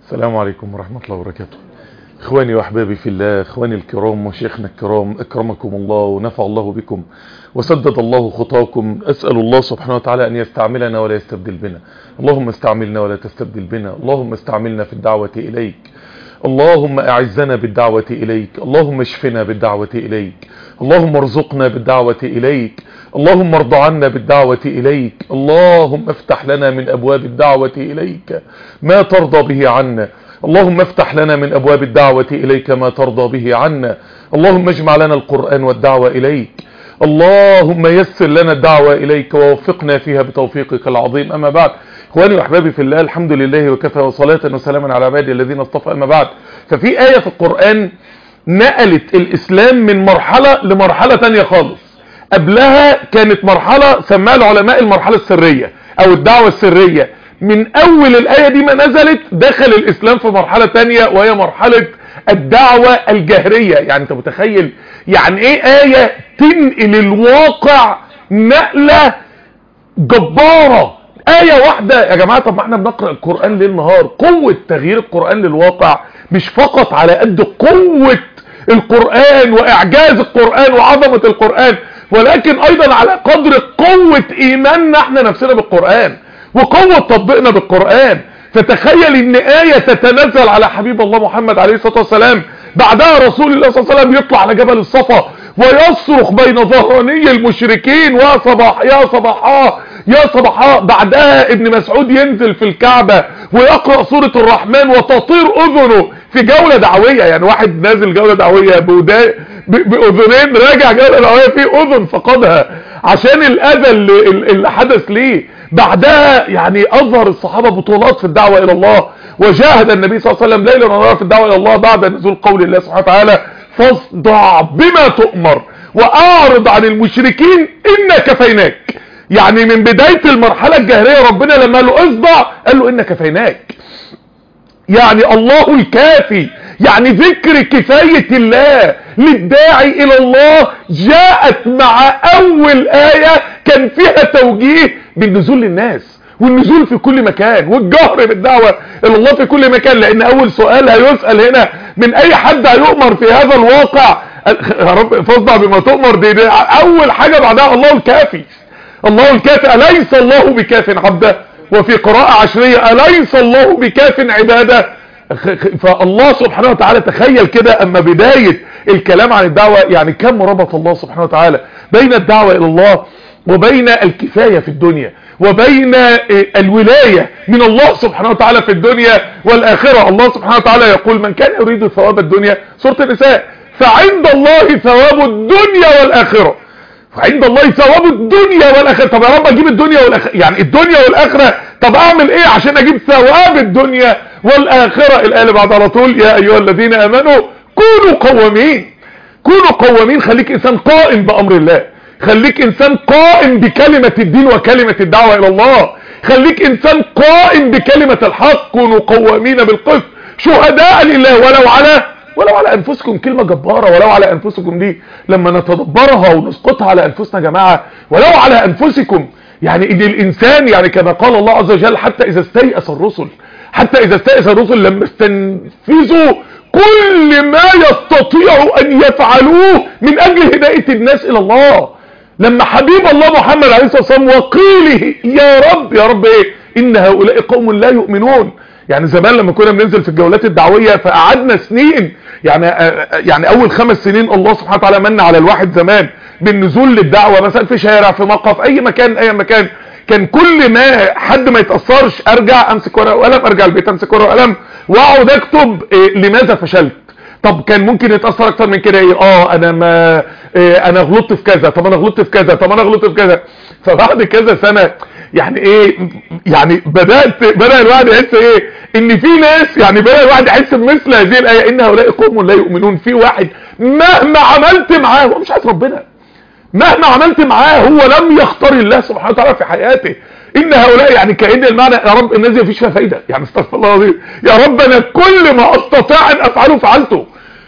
السلام عليكم ورحمة الله وبركاته اخواني واحبابي في الله اخواني الكرام وشيخنا الكرام اكرمكم الله ونفع الله بكم وسدد الله خطاكم اسأل الله سبحانه وتعالى ان يستعملنا ولا يستبدل بنا اللهم استعملنا ولا تستبدل بنا اللهم استعملنا في الدعوة اليك اللهم اعزنا بالدعوة اليك اللهم اشفنا بالدعوة اليك اللهم ارزقنا بالدعوة اليك اللهم ارض عنا بالدعوة اليك اللهم افتح لنا من ابواب الدعوة اليك ما ترضى به عنا اللهم افتح لنا من ابواب الدعوة اليك ما ترضى به عنا اللهم اجمع لنا القرآن والدعوة اليك اللهم يسر لنا الدعوة اليك ووفقنا فيها بتوفيقك العظيم اما بعد اخواني واحبابي في الله الحمد لله وكفى وصلاة وسلاما على عبادي الذين اصطفى اما بعد ففي آية في القرآن نقلت الاسلام من مرحلة لمرحلة تانية خالص قبلها كانت مرحلة سماها العلماء المرحلة السرية او الدعوة السرية من اول الاية دي ما نزلت دخل الاسلام في مرحلة تانية وهي مرحلة الدعوة الجهرية يعني انت متخيل يعني ايه اية تنقل الواقع نقلة جبارة آية واحدة يا جماعة طب ما احنا بنقرأ القرآن ليل نهار قوة تغيير القرآن للواقع مش فقط على قد قوة القرآن واعجاز القرآن وعظمة القرآن ولكن ايضا على قدر قوة ايماننا احنا نفسنا بالقرآن وقوة تطبيقنا بالقرآن فتخيل ان آية تتنزل على حبيب الله محمد عليه الصلاة والسلام بعدها رسول الله صلى الله عليه وسلم يطلع على جبل الصفا ويصرخ بين ظهراني المشركين يا صباح يا صباحا يا صباحا بعدها ابن مسعود ينزل في الكعبة ويقرأ سورة الرحمن وتطير اذنه في جولة دعوية يعني واحد نازل جولة دعوية بأذنين راجع جولة دعوية في اذن فقدها عشان الاذى اللي, اللي حدث ليه بعدها يعني اظهر الصحابة بطولات في الدعوة الى الله وجاهد النبي صلى الله عليه وسلم ليلا ونهارا في الدعوة الى الله بعد نزول قول الله سبحانه وتعالى فاصدع بما تؤمر واعرض عن المشركين انا كفيناك يعني من بداية المرحلة الجهرية ربنا لما قال له اصدع قال له انا كفيناك يعني الله الكافي يعني ذكر كفاية الله للداعي الى الله جاءت مع اول آية كان فيها توجيه بالنزول للناس والنزول في كل مكان والجهر بالدعوة الى الله في كل مكان لان اول سؤال هيسأل هنا من اي حد هيؤمر في هذا الواقع يا رب فاصدع بما تؤمر دي, دي اول حاجة بعدها الله الكافي الله الكافي أليس الله بكاف عبده وفي قراءة عشرية أليس الله بكاف عباده فالله سبحانه وتعالى تخيل كده اما بداية الكلام عن الدعوة يعني كم ربط الله سبحانه وتعالى بين الدعوة الى الله وبين الكفاية في الدنيا وبين الولاية من الله سبحانه وتعالى في الدنيا والآخرة الله سبحانه وتعالى يقول من كان يريد ثواب الدنيا سورة النساء فعند الله ثواب الدنيا والآخرة فعند الله ثواب الدنيا والآخرة طب يا رب اجيب الدنيا والآخرة يعني الدنيا والآخرة طب اعمل ايه عشان اجيب ثواب الدنيا والآخرة الآية اللي بعد على طول يا ايها الذين امنوا كونوا قوامين كونوا قوامين خليك انسان قائم بامر الله خليك انسان قائم بكلمة الدين وكلمة الدعوة الى الله خليك انسان قائم بكلمة الحق كونوا قوامين بالقسط شهداء لله ولو على ولو على انفسكم كلمة جبارة ولو على انفسكم دي لما نتدبرها ونسقطها على انفسنا يا جماعة ولو على انفسكم يعني ان الانسان يعني كما قال الله عز وجل حتى اذا استيأس الرسل حتى اذا استيأس الرسل لما استنفذوا كل ما يستطيعوا ان يفعلوه من اجل هداية الناس الى الله لما حبيب الله محمد عليه الصلاة والسلام وقيله يا رب يا رب ايه ان هؤلاء قوم لا يؤمنون يعني زمان لما كنا بننزل في الجولات الدعوية فقعدنا سنين يعني يعني اول خمس سنين الله سبحانه وتعالى من على الواحد زمان بالنزول للدعوة مثلا في شارع في موقف اي مكان اي مكان كان كل ما حد ما يتأثرش ارجع امسك ورقه وقلم ارجع البيت امسك ورقه وقلم واقعد اكتب إيه لماذا فشلت طب كان ممكن يتأثر اكتر من كده ايه اه انا ما إيه انا غلطت في كذا طب انا غلطت في كذا طب انا غلطت في كذا فبعد كذا سنة يعني ايه يعني بدأت بدأ الواحد يحس ايه ان في ناس يعني بدأ الواحد يحس بمثل هذه الايه ان هؤلاء قوم لا يؤمنون في واحد مهما عملت معاه هو مش عايز ربنا مهما عملت معاه هو لم يختار الله سبحانه وتعالى في حياته ان هؤلاء يعني كأن المعنى يا رب الناس دي مفيش فيها فايدة يعني استغفر الله العظيم يا رب انا كل ما استطيع ان افعله فعلته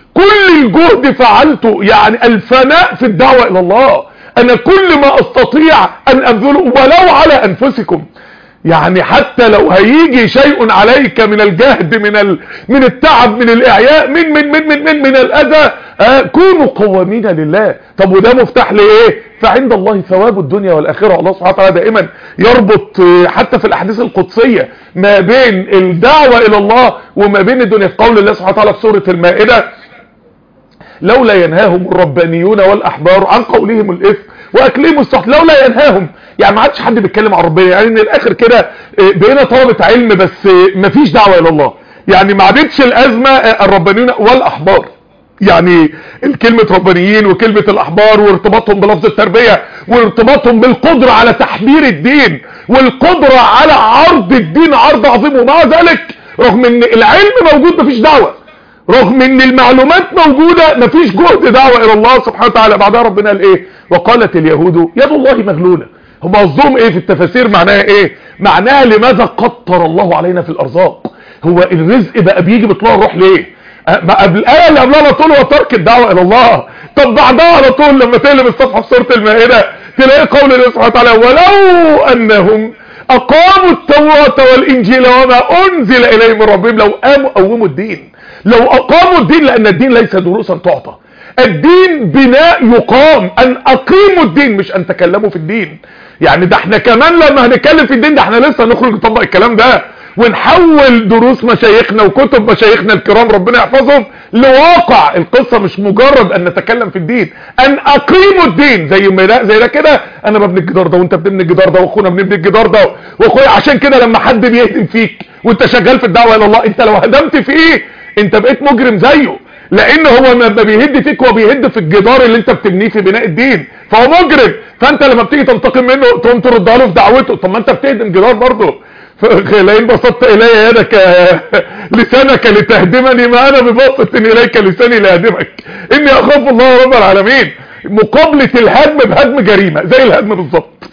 كل الجهد فعلته يعني الفناء في الدعوة الى الله انا كل ما استطيع ان ابذله ولو على انفسكم يعني حتى لو هيجي شيء عليك من الجهد من ال... من التعب من الاعياء من من من من من, من الاذى آه كونوا قوامين لله طب وده مفتاح لايه فعند الله ثواب الدنيا والاخره الله سبحانه وتعالى دائما يربط آه حتى في الاحاديث القدسيه ما بين الدعوه الى الله وما بين الدنيا في قول الله سبحانه وتعالى في سوره المائده لولا ينهاهم الربانيون والاحبار عن قولهم الاثم واكلهم السحت لولا ينهاهم يعني ما عادش حد بيتكلم عن ربنا يعني من الاخر كده بقينا طلبه علم بس مفيش دعوه الى الله يعني ما عادتش الازمه الربانيون والاحبار يعني الكلمة ربانيين وكلمة الاحبار وارتباطهم بلفظ التربية وارتباطهم بالقدرة على تحبير الدين والقدرة على عرض الدين عرض عظيم ومع ذلك رغم ان العلم موجود مفيش دعوة رغم ان المعلومات موجودة مفيش جهد دعوة الى الله سبحانه وتعالى بعدها ربنا قال ايه وقالت اليهود يد الله مغلولة هم قصدهم ايه في التفاسير معناها ايه معناها لماذا قطر الله علينا في الارزاق هو الرزق بقى بيجي بطلوع الروح ليه ما قبل الايه اللي قبلها على طول هو ترك الدعوه الى الله طب بعدها على طول لما تقلب الصفحه في سوره المائده تلاقي قول الله سبحانه وتعالى ولو انهم اقاموا التوراة والانجيل وما انزل اليهم من ربهم لو قاموا قوموا الدين لو اقاموا الدين لان الدين ليس دروسا تعطى الدين بناء يقام ان اقيموا الدين مش ان تكلموا في الدين يعني ده احنا كمان لما هنتكلم في الدين ده احنا لسه نخرج نطبق الكلام ده ونحول دروس مشايخنا وكتب مشايخنا الكرام ربنا يحفظهم لواقع القصة مش مجرد ان نتكلم في الدين ان اقيموا الدين زي ما ده زي ده كده انا ببني الجدار ده وانت بتبني الجدار ده واخونا بنبني الجدار ده واخويا عشان كده لما حد بيهدم فيك وانت شغال في الدعوة الى الله انت لو هدمت فيه انت بقيت مجرم زيه لان هو ما بيهد فيك هو بيهد في الجدار اللي انت بتبنيه في بناء الدين فهو مجرم فانت لما بتيجي تنتقم منه تقوم تردها له في دعوته طب ما انت بتهدم جدار برضه لئن بسطت الي يدك لسانك لتهدمني ما انا ببسط اليك لساني لاهدمك اني اخاف الله رب العالمين مقابلة الهدم بهدم جريمة زي الهدم بالظبط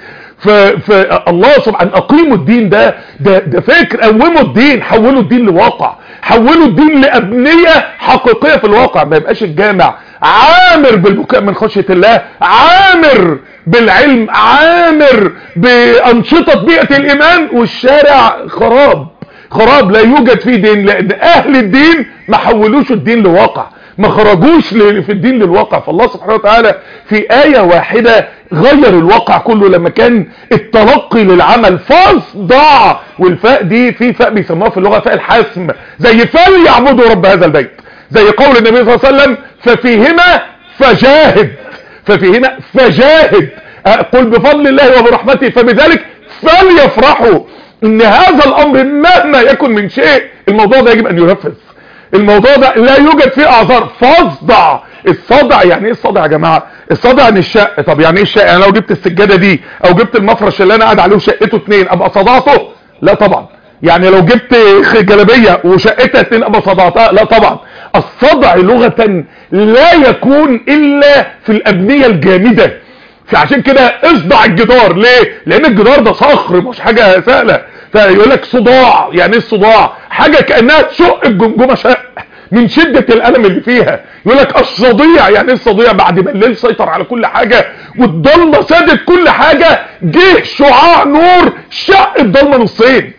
فالله سبحانه اقيموا الدين ده ده ده فكر قوموا الدين حولوا الدين لواقع حولوا الدين لابنيه حقيقيه في الواقع ما يبقاش الجامع عامر بالبكاء من خشيه الله عامر بالعلم عامر بانشطه بيئه الايمان والشارع خراب خراب لا يوجد فيه دين لان اهل الدين ما حولوش الدين لواقع ما خرجوش في الدين للواقع فالله سبحانه وتعالى في آية واحدة غير الواقع كله لما كان التلقي للعمل فاصدع والفاء دي في فاء بيسموها في اللغة فاء الحسم زي فليعبدوا رب هذا البيت زي قول النبي صلى الله عليه وسلم ففيهما فجاهد ففيهما فجاهد قل بفضل الله وبرحمته فبذلك فليفرحوا ان هذا الامر مهما يكن من شيء الموضوع ده يجب ان ينفذ الموضوع ده لا يوجد فيه اعذار فاصدع الصدع يعني ايه الصدع يا جماعه الصدع ان الشق طب يعني ايه الشق يعني لو جبت السجاده دي او جبت المفرش اللي انا قاعد عليه وشقته اتنين ابقى صدعته لا طبعا يعني لو جبت جلابيه وشقتها اتنين ابقى صدعتها لا طبعا الصدع لغه لا يكون الا في الابنيه الجامده فعشان كده اصدع الجدار ليه لان الجدار ده صخر مش حاجه سهله فيقول لك صداع يعني ايه الصداع حاجه كانها تشق الجمجمه شق من شدة الألم اللي فيها يقول لك الصديع يعني ايه الصديع بعد ما الليل سيطر على كل حاجة والضلمة سادت كل حاجة جه شعاع نور شق الضلمة نصين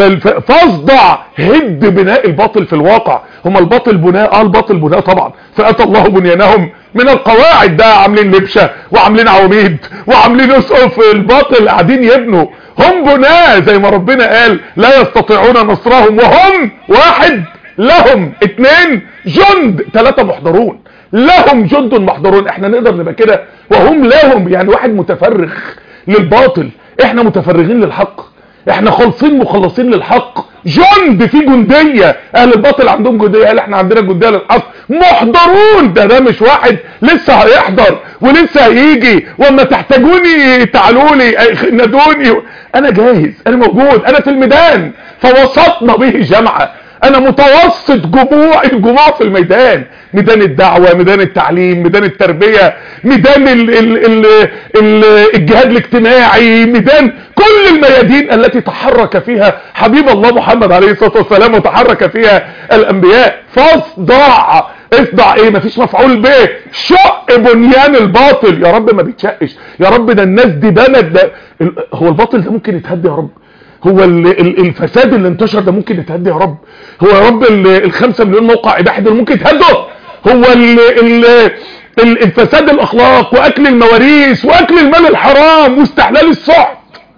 فاصدع هد بناء الباطل في الواقع هم الباطل بناء اه الباطل بناء طبعا فأتى الله بنيانهم من القواعد ده عاملين لبشة وعاملين عواميد وعاملين اسقف الباطل قاعدين يبنوا هم بناء زي ما ربنا قال لا يستطيعون نصرهم وهم واحد لهم اتنين جند ثلاثة محضرون لهم جند محضرون احنا نقدر نبقى كده وهم لهم يعني واحد متفرغ للباطل احنا متفرغين للحق احنا خالصين مخلصين للحق جند في جندية اهل الباطل عندهم جندية قال احنا عندنا جندية للحق محضرون ده ده مش واحد لسه هيحضر ولسه هيجي وما تحتاجوني تعالوا لي نادوني انا جاهز انا موجود انا في الميدان فوسطنا به جمعة انا متوسط جموع الجموع في الميدان ميدان الدعوة ميدان التعليم ميدان التربية ميدان ال ال ال ال الجهاد الاجتماعي ميدان كل الميادين التي تحرك فيها حبيب الله محمد عليه الصلاة والسلام وتحرك فيها الانبياء فاصدع اصدع ايه مفيش مفعول به شق بنيان الباطل يا رب ما بيتشقش يا رب ده الناس دي بنت ده هو الباطل ده ممكن يتهد يا رب هو ال- ال- الفساد اللي انتشر ده ممكن يتهدى يا رب هو يا رب ال- الخمسة مليون موقع اباحي دول ممكن يتهدوا هو ال ال ال- الفساد الاخلاق واكل المواريث واكل المال الحرام واستحلال السحت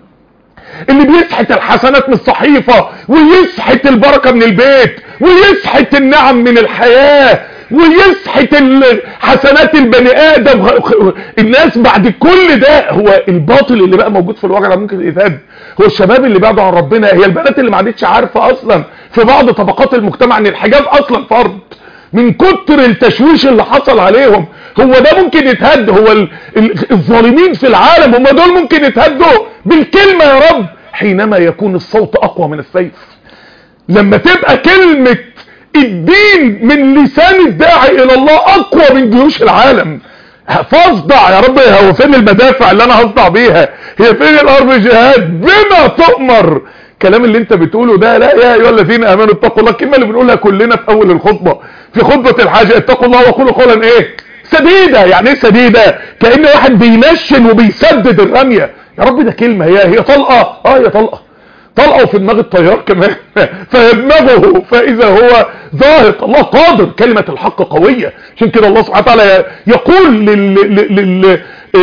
اللي بيسحت الحسنات من الصحيفة ويسحت البركة من البيت ويسحت النعم من الحياة ويسحت ال- حسنات البني ادم الناس بعد كل ده هو الباطل اللي بقى موجود في الواقع ده ممكن يتهد هو الشباب اللي بعدوا عن ربنا هي البنات اللي ما عادتش عارفة اصلا في بعض طبقات المجتمع ان الحجاب اصلا فرض من كتر التشويش اللي حصل عليهم هو ده ممكن يتهد هو ال- ال- الظالمين في العالم هم دول ممكن يتهدوا بالكلمة يا رب حينما يكون الصوت اقوى من السيف لما تبقى كلمة الدين من لسان الداعي الى الله اقوى من جيوش العالم فاصدع يا رب هو فين المدافع اللي انا هصدع بيها هي فين الارض جهاد بما تؤمر الكلام اللي انت بتقوله ده لا يا ايها الذين امنوا اتقوا الله الكلمه اللي بنقولها كلنا في اول الخطبه في خطبه الحاجه اتقوا الله وقولوا قولا ايه سديده يعني ايه سديده كان واحد بينشن وبيسدد الرميه يا رب ده كلمه هي هي طلقه اه هي طلقه طلقوا في دماغ الطيار كمان فيدمغه فاذا هو ظاهق الله قادر كلمة الحق قوية عشان كده الله سبحانه وتعالى يقول لل... لل... لل...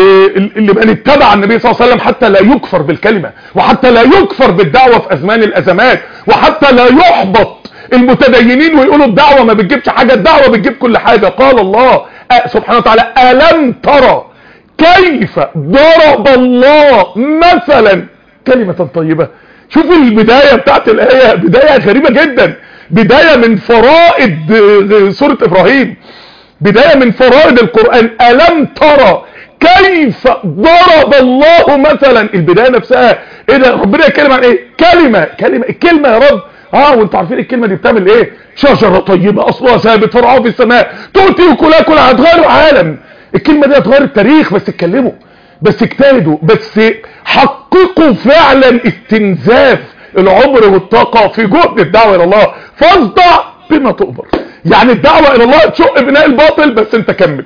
لمن اتبع النبي صلى الله عليه وسلم حتى لا يكفر بالكلمة وحتى لا يكفر بالدعوة في ازمان الازمات وحتى لا يحبط المتدينين ويقولوا الدعوة ما بتجيبش حاجة الدعوة بتجيب كل حاجة قال الله سبحانه وتعالى ألم ترى كيف ضرب الله مثلا كلمة طيبة شوف البداية بتاعت الآية بداية غريبة جدا بداية من فرائد سورة إبراهيم بداية من فرائد القرآن ألم ترى كيف ضرب الله مثلا البداية نفسها ايه ده ربنا يتكلم عن ايه كلمة كلمة الكلمة يا رب اه وانتوا عارفين الكلمة دي بتعمل ايه شجرة طيبة اصلها ثابت فرعها في السماء تؤتي وكلها كلها هتغير العالم الكلمة دي هتغير التاريخ بس اتكلموا بس اجتهدوا بس حققوا فعلا استنزاف العمر والطاقة في جهد الدعوة الى الله فاصدع بما تؤمر يعني الدعوة الى الله تشق بناء الباطل بس انت كمل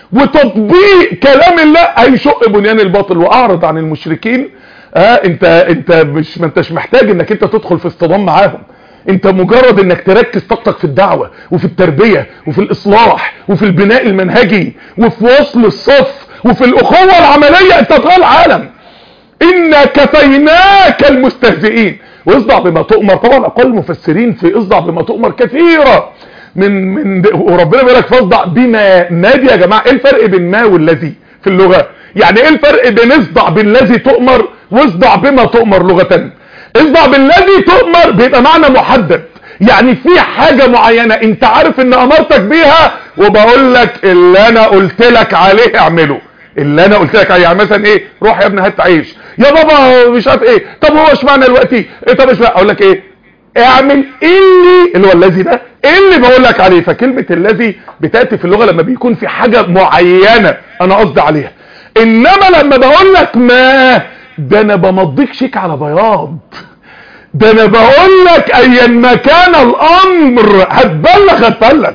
وتطبيق كلام الله هيشق بنيان الباطل واعرض عن المشركين اه انت انت مش ما انتش محتاج انك انت تدخل في اصطدام معاهم انت مجرد انك تركز طاقتك في الدعوة وفي التربية وفي الاصلاح وفي البناء المنهجي وفي وصل الصف وفي الاخوة العملية انت تغير العالم انا كفيناك المستهزئين واصدع بما تؤمر طبعا اقوال المفسرين في اصدع بما تؤمر كثيرة من من وربنا بيقول لك فاصدع بما ما دي يا جماعه ايه الفرق بين ما والذي في اللغه يعني ايه الفرق بين اصدع بالذي تؤمر واصدع بما تؤمر لغه اصدع بالذي تؤمر بيبقى معنى محدد يعني في حاجة معينة انت عارف ان امرتك بيها وبقول لك اللي انا قلت لك عليه اعمله اللي انا قلت لك عليه يعني مثلا ايه روح يا ابني هات عيش يا بابا مش عارف ايه طب هو اشمعنى دلوقتي ايه طب اشمعنى اقول لك ايه اعمل اللي اللي هو الذي ده اللي بقول لك عليه فكلمة الذي بتأتي في اللغة لما بيكون في حاجة معينة انا قصدي عليها انما لما بقول لك ما ده انا بمضيك شيك على بياض ده انا بقول لك ايا ما كان الامر هتبلغ هتبلغ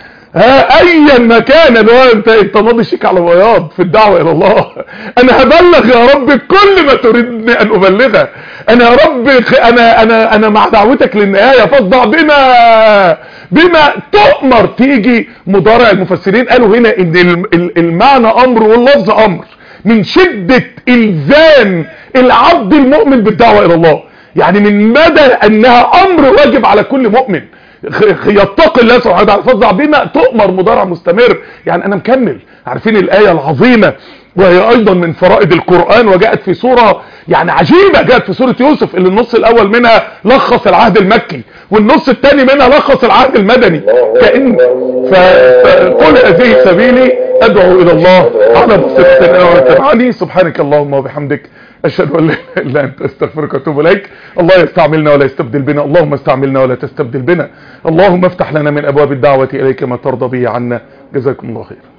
ها ايا ما كان اللي هو انت انت ماضي شيك على بياض في الدعوه الى الله انا هبلغ يا رب كل ما تريدني ان ابلغه انا يا رب انا انا انا مع دعوتك للنهايه فاصدع بما بما تؤمر تيجي مضارع المفسرين قالوا هنا ان المعنى امر واللفظ امر من شده الزام العبد المؤمن بالدعوه الى الله يعني من مدى انها امر واجب على كل مؤمن يتقي الله سبحانه وتعالى فاصدع بما تؤمر مضارع مستمر يعني انا مكمل عارفين الايه العظيمه وهي ايضا من فرائد القرآن وجاءت في سورة يعني عجيبة جاءت في سورة يوسف اللي النص الاول منها لخص العهد المكي والنص الثاني منها لخص العهد المدني كأن فقل هذه سبيلي ادعو الى الله على بصيرة انا واتبعني سبحانك اللهم وبحمدك اشهد ان لا اله الا انت استغفرك واتوب اليك الله يستعملنا ولا يستبدل بنا اللهم استعملنا ولا تستبدل بنا اللهم افتح لنا من ابواب الدعوة اليك ما ترضى به عنا جزاكم الله خير